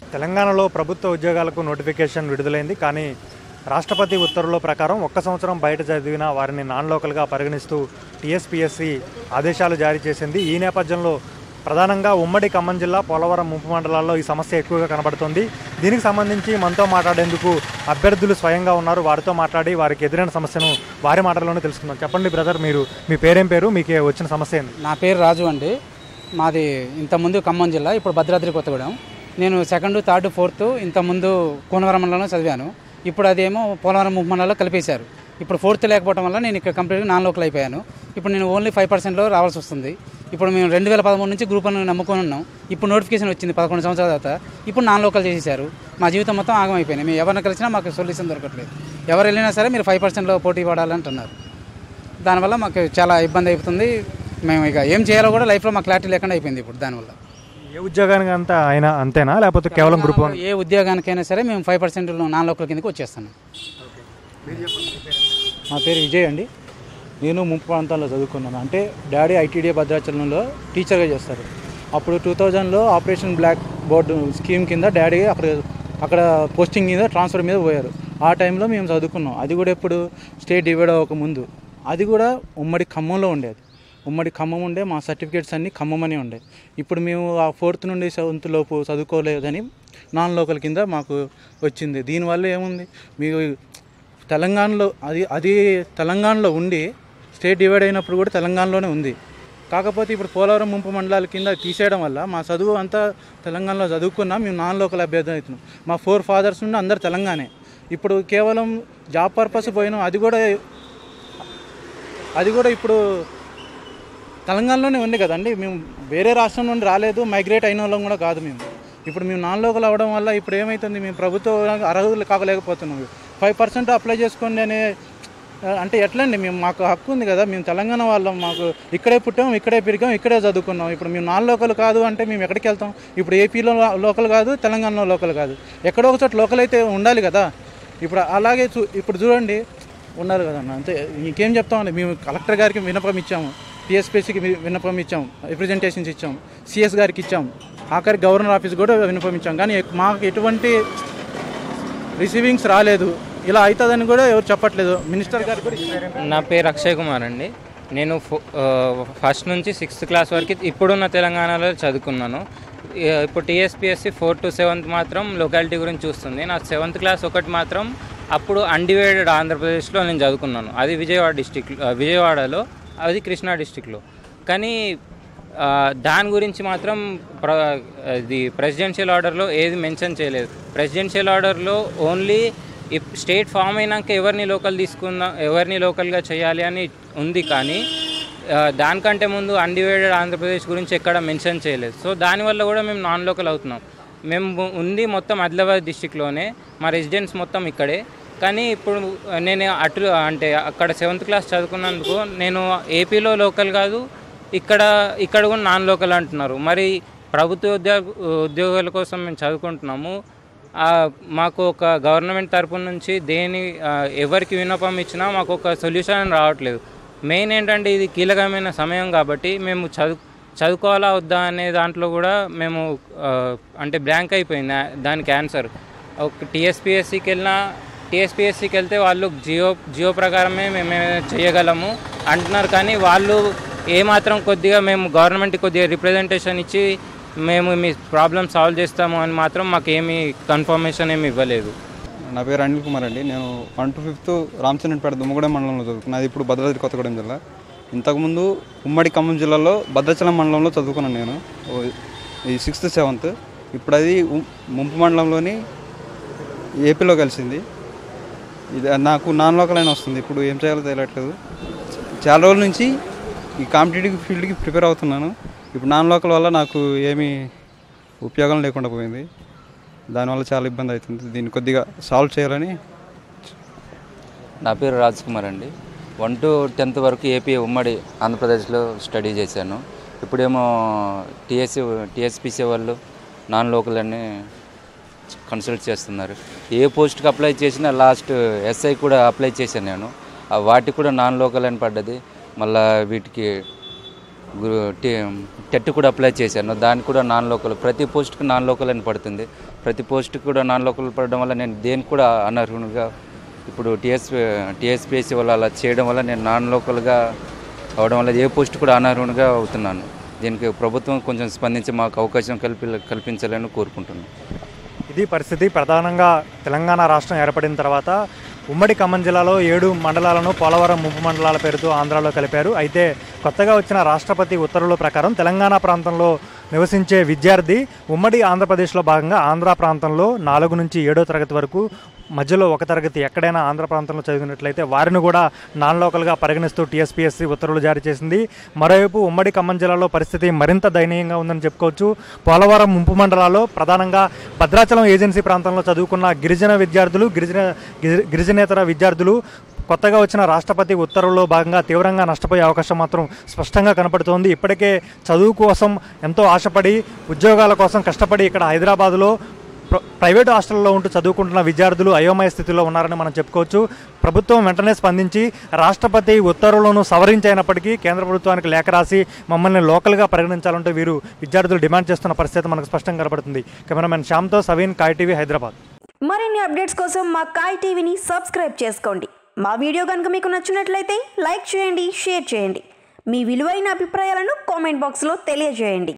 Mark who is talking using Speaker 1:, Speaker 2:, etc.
Speaker 1: తెలంగాణలో ప్రభుత్వ ఉద్యోగాలకు నోటిఫికేషన్ విడుదలైంది కానీ రాష్ట్రపతి ఉత్తర్వుల ప్రకారం ఒక్క సంవత్సరం బయట చదివిన వారిని నాన్ లోకల్గా పరిగణిస్తూ టీఎస్పీఎస్సీ ఆదేశాలు జారీ చేసింది ఈ నేపథ్యంలో ప్రధానంగా ఉమ్మడి ఖమ్మం జిల్లా పోలవరం ముంపు మండలాల్లో ఈ సమస్య ఎక్కువగా కనబడుతుంది దీనికి సంబంధించి మనతో మాట్లాడేందుకు అభ్యర్థులు స్వయంగా ఉన్నారు వారితో మాట్లాడి వారికి ఎదురైన సమస్యను వారి మాటల్లోనే తెలుసుకుందాం చెప్పండి బ్రదర్ మీరు మీ పేరేం పేరు మీకు వచ్చిన సమస్య ఏంది
Speaker 2: నా పేరు రాజు అండి మాది ఇంతకుముందు ఖమ్మం జిల్లా ఇప్పుడు భద్రాద్రి కొత్తగూడెం నేను సెకండ్ థర్డ్ ఫోర్త్ ఇంతకుముందు కోనవరం మండలంలో చదివాను ఇప్పుడు అదేమో పోలవరం ముప్పు మండలంలో కలిపేశారు ఇప్పుడు ఫోర్త్ లేకపోవడం వల్ల నేను ఇక్కడ కంప్లీట్గా నాన్ లోకల్ అయిపోయాను ఇప్పుడు నేను ఓన్లీ ఫైవ్ పర్సెంట్లో రావాల్సి వస్తుంది ఇప్పుడు మేము రెండు వేల పదమూడు నుంచి గ్రూప్ అని నమ్ముకొని ఉన్నాం ఇప్పుడు నోటిఫికేషన్ వచ్చింది పదకొండు సంవత్సరాల తర్వాత ఇప్పుడు నాన్ లోకల్ చేసేసారు మా జీవితం మొత్తం ఆగమైపోయింది మేము ఎవరిని కలిసినా మాకు సొల్యూషన్ దొరకట్లేదు ఎవరు వెళ్ళినా సరే మీరు ఫైవ్ పర్సెంట్లో పోటీ పడాలంటున్నారు దానివల్ల మాకు చాలా ఇబ్బంది అయిపోతుంది మేము ఇక ఏం చేయాలో కూడా లైఫ్లో మాకు క్లారిటీ లేకుండా అయిపోయింది ఇప్పుడు దానివల్ల
Speaker 1: ఏ ఉద్యోగానికి అంతా అయినా అంతేనా లేకపోతే కేవలం గ్రూప్ వన్
Speaker 2: ఏ ఉద్యోగానికైనా సరే మేము ఫైవ్ పర్సెంట్ నాన్ లోకల్ కిందకి వచ్చేస్తున్నాం
Speaker 3: నా పేరు విజయ్ అండి నేను ముంపు ప్రాంతాల్లో చదువుకున్నాను అంటే డాడీ ఐటీడీ భద్రాచలంలో టీచర్గా చేస్తారు అప్పుడు టూ థౌజండ్లో ఆపరేషన్ బ్లాక్ బోర్డు స్కీమ్ కింద డాడీ అక్కడ అక్కడ పోస్టింగ్ మీద ట్రాన్స్ఫర్ మీద పోయారు ఆ టైంలో మేము చదువుకున్నాం అది కూడా ఎప్పుడు స్టేట్ డివైడ్ అవ్వక ముందు అది కూడా ఉమ్మడి ఖమ్మంలో ఉండేది ఉమ్మడి ఖమ్మం ఉండే మా సర్టిఫికేట్స్ అన్నీ ఖమ్మం అని ఉండే ఇప్పుడు మేము ఆ ఫోర్త్ నుండి సెవెంత్ లోపు చదువుకోలేదని నాన్ లోకల్ కింద మాకు వచ్చింది దీనివల్ల ఏముంది మీకు తెలంగాణలో అది అది తెలంగాణలో ఉండి స్టేట్ డివైడ్ అయినప్పుడు కూడా తెలంగాణలోనే ఉంది కాకపోతే ఇప్పుడు పోలవరం ముంపు మండలాల కింద తీసేయడం వల్ల మా చదువు అంతా తెలంగాణలో చదువుకున్నా మేము నాన్ లోకల్ అభ్యర్థి అవుతున్నాం మా ఫోర్ ఫాదర్స్ నుండి అందరు తెలంగాణే ఇప్పుడు కేవలం జాబ్ పర్పస్ పోయినాం అది కూడా అది కూడా ఇప్పుడు తెలంగాణలోనే ఉంది కదండి మేము వేరే రాష్ట్రం నుండి రాలేదు మైగ్రేట్ అయిన వాళ్ళం కూడా కాదు మేము ఇప్పుడు మేము నాన్ లోకల్ అవ్వడం వల్ల ఇప్పుడు ఏమవుతుంది మేము ప్రభుత్వ అర్హులు కాకలేకపోతున్నాం ఫైవ్ పర్సెంట్ అప్లై చేసుకోండి అనే అంటే ఎట్లండి మేము మాకు హక్కు ఉంది కదా మేము తెలంగాణ వాళ్ళం మాకు ఇక్కడే పుట్టాం ఇక్కడే పెరిగాం ఇక్కడే చదువుకున్నాం ఇప్పుడు మేము నాన్ లోకల్ కాదు అంటే మేము ఎక్కడికి వెళ్తాం ఇప్పుడు ఏపీలో లోకల్ కాదు తెలంగాణలో లోకల్ కాదు ఎక్కడో ఒక చోట లోకల్ అయితే ఉండాలి కదా ఇప్పుడు అలాగే చూ ఇప్పుడు చూడండి ఉన్నారు కదన్న అంతే ఇంకేం చెప్తామండి మేము కలెక్టర్ గారికి విన్నపం ఇచ్చాము టీఎస్పీసీకి విన్నపం ఇచ్చాం రిప్రజెంటేషన్స్ ఇచ్చాం సిఎస్ గారికి ఇచ్చాం ఆఖరి గవర్నర్ ఆఫీస్ కూడా విన్నపం ఇచ్చాం కానీ మాకు ఎటువంటి రిసీవింగ్స్ రాలేదు ఇలా అవుతుందని కూడా ఎవరు చెప్పట్లేదు మినిస్టర్ గారికి కూడా ఇచ్చారు.
Speaker 4: నా పేరు అక్షయ్ కుమార్ అండి నేను ఫో- ఆ, ఫస్ట్ నుంచి సిక్స్త్ క్లాస్ వరకు ఇప్పుడున్న తెలంగాణలో చదువుకున్నాను ఈ- ఇప్పుడు టీఎస్పీఎస్సి ఫోర్ టు సెవెంత్ మాత్రం లొకాలిటీ గురించి చూస్తుంది నా సెవెంత్ క్లాస్ ఒకటి మాత్రం అప్పుడు అన్డివైడెడ్ ఆంధ్రప్రదేశ్లో నేను చదువుకున్నాను అది విజయవాడ డిస్టిక్ విజయవాడలో అది కృష్ణా డిస్టిక్లో కానీ ఆ, దాని గురించి మాత్రం ప్ర ఇది ప్రెసిడెన్షియల్ ఆర్డర్లో ఏది మెన్షన్ చేయలేదు ప్రెసిడెన్షియల్ ఆర్డర్లో ఓన్లీ ఇప్ స్టేట్ ఫామ్ అయినాక ఎవరిని లోకల్ తీసుకుందాం ఎవరిని లోకల్గా చేయాలి అని ఉంది కానీ ఆ, దానికంటే ముందు అన్డివైడెడ్ ఆంధ్రప్రదేశ్ గురించి ఎక్కడ మెన్షన్ చేయలేదు సో దానివల్ల కూడా మేము నాన్ లోకల్ అవుతున్నాం మేము ఉంది మొత్తం ఆదిలాబాద్ డిస్టిక్లోనే మా రెసిడెన్స్ మొత్తం ఇక్కడే కానీ ఇప్పుడు నేను అటు అంటే అక్కడ సెవెంత్ క్లాస్ చదువుకున్నందుకు నేను ఏపీలో లోకల్ కాదు ఇక్కడ ఇక్కడ కూడా నాన్ లోకల్ అంటున్నారు మరి ప్రభుత్వ ఉద్యోగ ఉద్యోగాల కోసం మేము చదువుకుంటున్నాము ఆ, మాకు ఒక గవర్నమెంట్ తరపు నుంచి దేని ఆ, ఎవరికి విన్నపం ఇచ్చినా మాకు ఒక సొల్యూషన్ రావట్లేదు మెయిన్ ఏంటంటే ఇది కీలకమైన సమయం కాబట్టి మేము చదువు చదువుకోవాలా వద్దా అనే దాంట్లో కూడా మేము ఆ, అంటే బ్లాంక్ అయిపోయింది ఆ- దానికి ఆన్సర్ ఒక టీఎస్పిఎస్సికి వెళ్ళినా టీఎస్పిఎస్సికి వెళ్తే వాళ్ళు జియో జియో ప్రకారమే మేము చేయగలము అంటున్నారు కానీ వాళ్ళు ఏమాత్రం కొద్దిగా మేము గవర్నమెంట్ కొద్దిగా రిప్రజెంటేషన్ ఇచ్చి మేము మీ ప్రాబ్లమ్ సాల్వ్ చేస్తాము అని మాత్రం మాకు ఏమీ కన్ఫర్మేషన్ ఏమి ఇవ్వలేదు
Speaker 5: నా పేరు అనిల్ కుమార్ అండి నేను one to fifth Ramachandrapeta Dummagudem మండలంలో చదువుకున్నాను అది ఇప్పుడు భద్రాద్రి కొత్తగూడెం జిల్లా ఇంతకుముందు ఉమ్మడి ఖమ్మం జిల్లాలో భద్రాచలం మండలంలో చదువుకున్నాను నేను ఓ- ఈ సిక్స్త్ సెవెంత్ ఇప్పుడు అది ఉం- ముంపు మండలంలోని ఏపీలో కలిసింది ఇది నాకు నాన్ లోకల్ అయినా వస్తుంది ఇప్పుడు ఏం చేయాలో తెలియట్లేదు చాలా రోజుల నుంచి ఈ కాంపిటేటివ్ ఫీల్డ్కి ప్రిపేర్ అవుతున్నాను ఇప్పుడు నాన్ లోకల్ వల్ల నాకు ఏమీ ఉపయోగం లేకుండా పోయింది దానివల్ల చాలా ఇబ్బంది అవుతుంది దీన్ని కొద్దిగా సాల్వ్ చేయాలని
Speaker 6: నా పేరు రాజ్ కుమార్ అండి వన్ టు టెన్త్ వరకు ఏపీ ఉమ్మడి ఆంధ్రప్రదేశ్లో స్టడీ చేశాను ఇప్పుడేమో టీఎస్సీ టీఎస్పీసీ వాళ్ళు నాన్ లోకల్ అని కన్సల్ట్ చేస్తున్నారు ఏ పోస్ట్కి అప్లై చేసినా లాస్ట్ ఎస్ఐ కూడా అప్లై చేశాను నేను ఆ వాటికి కూడా నాన్ లోకల్ అని పడ్డది మళ్ళీ వీటికి గు- టి- టెట్ కూడా అప్లై చేశాను దానికి కూడా నాన్ లోకల్ ప్రతి పోస్ట్కి నాన్ లోకల్ అని పడుతుంది ప్రతి పోస్ట్కి కూడా నాన్ లోకల్ పడడం వల్ల నేను దేనికి కూడా అనర్హునిగా ఇప్పుడు టీఎస్ టీఎస్పీఎస్సీ వల్ల అలా చేయడం వల్ల నేను నాన్ లోకల్గా అవడం వల్ల ఏ పోస్ట్ కూడా అనర్హునిగా అవుతున్నాను దీనికి ప్రభుత్వం కొంచెం స్పందించి మాకు అవకాశం కల్పి కల్పించాలని కోరుకుంటున్నాను
Speaker 1: ఇది పరిస్థితి ప్రధానంగా తెలంగాణ రాష్ట్రం ఏర్పడిన తర్వాత ఉమ్మడి ఖమ్మం జిల్లాలో ఏడు మండలాలను పోలవరం ముంపు మండలాల పేరుతో ఆంధ్రాలో కలిపారు అయితే కొత్తగా వచ్చిన రాష్ట్రపతి ఉత్తర్వుల ప్రకారం తెలంగాణ ప్రాంతంలో నివసించే విద్యార్థి ఉమ్మడి ఆంధ్రప్రదేశ్లో భాగంగా ఆంధ్ర ప్రాంతంలో నాలుగు నుంచి ఏడో తరగతి వరకు మధ్యలో ఒక తరగతి ఎక్కడైనా ఆంధ్ర ప్రాంతంలో చదివినట్లయితే వారిని కూడా నాన్ లోకల్గా పరిగణిస్తూ టీఎస్పీఎస్సీ ఉత్తర్వులు జారీ చేసింది మరోవైపు ఉమ్మడి ఖమ్మం జిల్లాలో పరిస్థితి మరింత దయనీయంగా ఉందని చెప్పుకోవచ్చు పోలవరం ముంపు మండలాల్లో ప్రధానంగా భద్రాచలం ఏజెన్సీ ప్రాంతంలో చదువుకున్న గిరిజన విద్యార్థులు గిరిజన గిరి- గిరిజనేతర విద్యార్థులు కొత్తగా వచ్చిన రాష్ట్రపతి ఉత్తర్వుల్లో భాగంగా తీవ్రంగా నష్టపోయే అవకాశం మాత్రం స్పష్టంగా కనపడుతోంది ఇప్పటికే చదువు కోసం ఎంతో ఆశపడి ఉద్యోగాల కోసం కష్టపడి ఇక్కడ హైదరాబాదులో ప్ర- ప్రైవేటు హాస్టల్లో ఉంటూ చదువుకుంటున్న విద్యార్థులు అయోమయ స్థితిలో ఉన్నారని మనం చెప్పుకోవచ్చు ప్రభుత్వం వెంటనే స్పందించి రాష్ట్రపతి ఉత్తర్వులను సవరించైనప్పటికీ కేంద్ర ప్రభుత్వానికి లేఖ రాసి మమ్మల్ని లోకల్గా పరిగణించాలంటూ వీరు విద్యార్థులు డిమాండ్ చేస్తున్న పరిస్థితి మనకు స్పష్టంగా కనబడుతుంది కెమెరామెన్ శ్యామ్తో సవీన్ కాయ్ టీవీ హైదరాబాద్
Speaker 7: మరిన్ని అప్డేట్స్ కోసం మా కాయ్ టీవీని సబ్స్క్రైబ్ చేసుకోండి మా వీడియో కనుక మీకు నచ్చినట్లయితే లైక్ చేయండి షేర్ చేయండి మీ విలువైన అభిప్రాయాలను కామెంట్ బాక్స్లో తెలియజేయండి